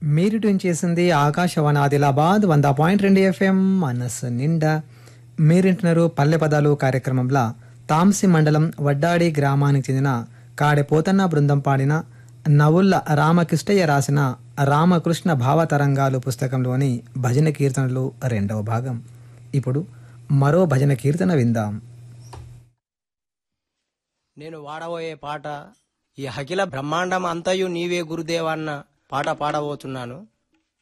మీరు ట్యూన్ చేసింది ఆకాశవాణి ఆదిలాబాద్ వంద పాయింట్ రెండు ఎఫ్ఎం మనస్సు నిండా మీరింటున్నారు పల్లె పదాలు కార్యక్రమంలో తాంసి మండలం వడ్డాడి గ్రామానికి చెందిన కాడె పోతన్న బృందం పాడిన నవుల్ల రామకృష్ణయ్య రాసిన రామకృష్ణ భావతరంగాలు పుస్తకంలోని భజన కీర్తనలు రెండవ భాగం ఇప్పుడు మరో భజన కీర్తన విందాం నేను వాడబోయే పాట ఈ అఖిల బ్రహ్మాండం అంతయు నీవే గురుదేవా అన్న పాట పాడబోతున్నాను